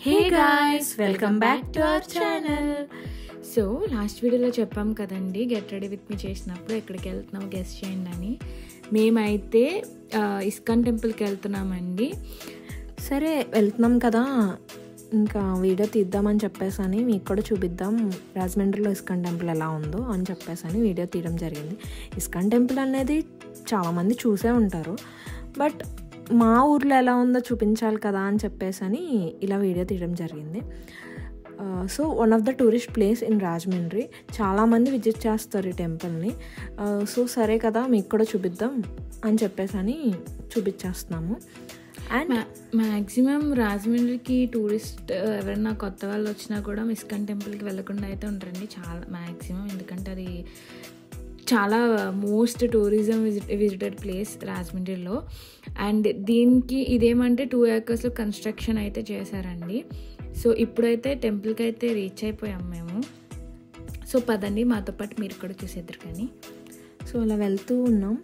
Hey guys welcome back to our channel so last వీడియోలో చెప్పాం కదండి గెట్ రెడీ విత్ మీ చేసినప్పుడు ఎక్కడికి వెళ్తున్నాం గెస్ట్ చేయండి అని మేమైతే ఆ, ఇస్కాన్ టెంపుల్కి వెళ్తున్నామండి సరే వెళ్తున్నాం కదా ఇంకా వీడియో తీద్దామని చెప్పేసని మీకు కూడా చూపిద్దాం రాజమండ్రిలో ఇస్కాన్ టెంపుల్ ఎలా ఉందో అని చెప్పేసని వీడియో తీయడం జరిగింది ఇస్కాన్ టెంపుల్ అనేది చాలామంది చూసే ఉంటారు బట్ మా ఊర్లో ఎలా ఉందో చూపించాలి కదా అని చెప్పేసని ఇలా వీడియో తీయడం జరిగింది so one of the tourist place in Rajahmundry చాలామంది విజిట్ చేస్తారు ఈ టెంపుల్ని సో సరే కదా మీకు కూడా చూపిద్దాం అని చెప్పేసని చూపించేస్తున్నాము అండ్ మ్యాక్సిమం రాజమండ్రికి టూరిస్ట్ ఎవరైనా కొత్త వాళ్ళు వచ్చినా కూడా ఇస్కాన్ టెంపుల్కి వెళ్ళకుండా అయితే ఉంటారండి చాలా మ్యాక్సిమం ఎందుకంటే అది చాలా most tourism visit visited place రాజమండ్రిలో అండ్ దీనికి ఇదేమంటే టూ ఏకర్స్లో కన్స్ట్రక్షన్ అయితే చేశారండి సో ఇప్పుడైతే టెంపుల్కి అయితే రీచ్ అయిపోయాం మేము సో పదండి మాతో పాటు మీరు కూడా చూసేద్దరు కానీ సో అలా వెళ్తూ ఉన్నాం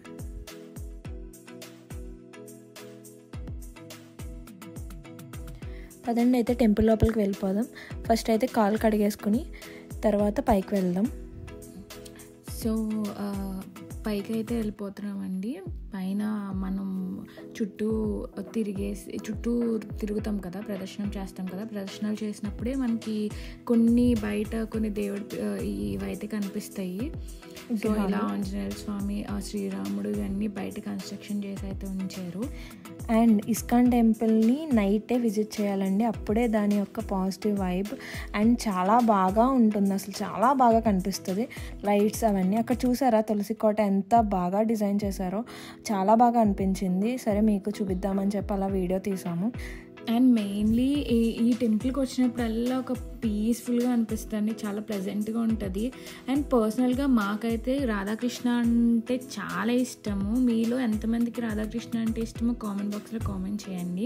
పదండి అయితే టెంపుల్ లోపలికి వెళ్ళిపోదాం ఫస్ట్ అయితే కాలు కడిగేసుకుని తర్వాత పైకి వెళ్దాం సో ఆ, పైకి అయితే వెళ్ళిపోతున్నామండి పైన మనం చుట్టూ తిరిగేసి చుట్టూ తిరుగుతాం కదా ప్రదర్శనం చేస్తాం కదా ప్రదర్శనలు చేసినప్పుడే మనకి కొన్ని బయట కొన్ని దేవుడి ఆ, ఇవైతే కనిపిస్తాయి సో ఇలా ఆంజనేయ స్వామి ఆ శ్రీరాముడు ఇవన్నీ బయట కన్స్ట్రక్షన్ చేసి అయితే ఉంచారు అండ్ ఇస్కాన్ టెంపుల్ని నైటే విజిట్ చేయాలండి అప్పుడే దాని యొక్క పాజిటివ్ వైబ్ అండ్ చాలా బాగా ఉంటుంది అసలు చాలా బాగా కనిపిస్తుంది లైట్స్ అవన్నీ అక్కడ చూసారా తులసి కోట ఎంత బాగా డిజైన్ చేశారో చాలా బాగా అనిపించింది సరే మీకు చూపిద్దామని చెప్పి అలా వీడియో తీసాము అండ్ మెయిన్లీ ఈ ఈ టెంపుల్కి వచ్చినప్పుడల్లా ఒక పీస్ఫుల్గా అనిపిస్తుంది చాలా ప్లెజెంట్గా ఉంటుంది అండ్ పర్సనల్గా మాకైతే రాధాకృష్ణ అంటే చాలా ఇష్టము మీలో ఎంతమందికి రాధాకృష్ణ అంటే ఇష్టమో కామెంట్ బాక్స్లో కామెంట్ చేయండి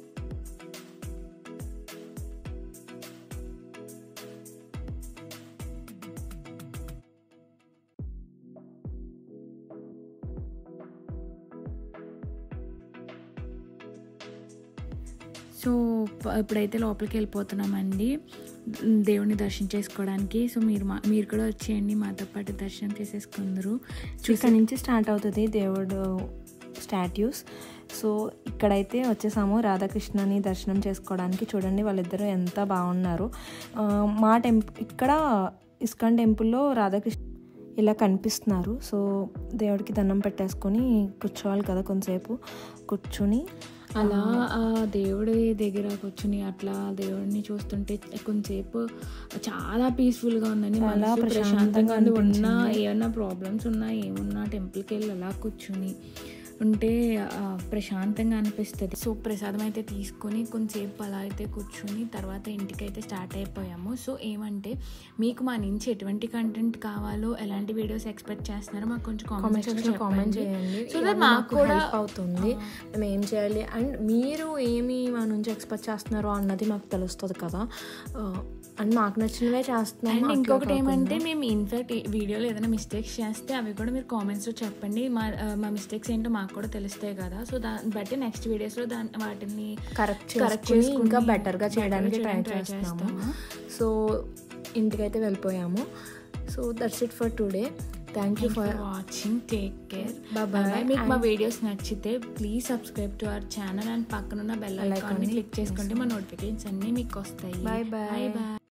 సో ప- ఇప్పుడైతే లోపలికి వెళ్ళిపోతున్నామండి దేవుని దర్శనం చేసుకోవడానికి సో మీరు మా మీరు కూడా వచ్చేయండి మాతో పాటు దర్శనం చేసేసుకుందరు ఇక్కడ నుంచి స్టార్ట్ అవుతుంది దేవుడు స్టాట్యూస్ సో ఇక్కడైతే వచ్చేసాము రాధాకృష్ణని దర్శనం చేసుకోవడానికి చూడండి వాళ్ళిద్దరూ ఎంత బాగున్నారు ఆ, మా టెంప్ ఇక్కడ ఇస్కాన్ టెంపుల్లో రాధాకృష్ణ ఇలా కనిపిస్తున్నారు సో దేవుడికి దండం పెట్టేసుకొని కూర్చోవాలి కదా కొంతసేపు కూర్చుని అలా ఆ దేవుడి దగ్గర కూర్చుని అట్లా దేవుడిని చూస్తుంటే కొంచెంసేపు చాలా పీస్ఫుల్గా ఉందండి చాలా మనసు ప్రశాంతంగా ప్రశాంతంగా ఉంది. ఉన్నా ఏమన్నా ప్రాబ్లమ్స్ ఉన్నా ఏమున్నా టెంపుల్కి వెళ్ళి అలా కూర్చుని ఉంటే ఆ, ప్రశాంతంగా అనిపిస్తుంది సో ప్రసాదం అయితే తీసుకొని కొంచెంసేపు అలా అయితే కూర్చుని తర్వాత ఇంటికైతే స్టార్ట్ అయిపోయాము సో ఏమంటే మీకు మా నుంచి ఎటువంటి కంటెంట్ కావాలో ఎలాంటి వీడియోస్ ఎక్స్పెక్ట్ చేస్తున్నారో మాకు కొంచెం కామెంట్ కామెంట్ సెక్షన్లో కామెంట్ చేయండి సో ఇవన్నీ దట్ మాకు కూడా హెల్ప్ అవుతుంది మేము ఏం చేయాలి అండ్ మీరు ఏమి మా నుంచి ఎక్స్పెక్ట్ చేస్తున్నారో అన్నది మాకు తెలుస్తుంది కదా అండ్ మాకు నచ్చినవే చేస్తున్నాము అండ్ అట్లా ఇంకొకటి కాకుండా- ఏమంటే మేము ఇన్ఫాక్ట్ వీడియోలో ఏదైనా మిస్టేక్స్ చేస్తే అవి కూడా మీరు కామెంట్స్లో చెప్పండి మా ఆ, మా మిస్టేక్స్ ఏంటో మాకు కూడా తెలుస్తాయి కదా సో దాన్ని బట్టి నెక్స్ట్ వీడియోస్లో దాని వాటిని కరెక్ట్ కరెక్ట్ చేసుకుని చేసుకుని ఇంకా బెటర్గా చేయడానికి ట్రై చేయడానికి try చేస్తాము చేస్తాము. సో ఇంటికైతే వెళ్ళిపోయాము so that's it for today thank you for watching take care Bye bye bye. మీకు మా వీడియోస్ నచ్చితే please subscribe to our channel and పక్కనున్న బెల్ Bell ఐకాన్ని icon ని క్లిక్ చేసుకుంటే మా నోటిఫికేషన్స్ అన్నీ మీకు వస్తాయి Bye bye. బాయ్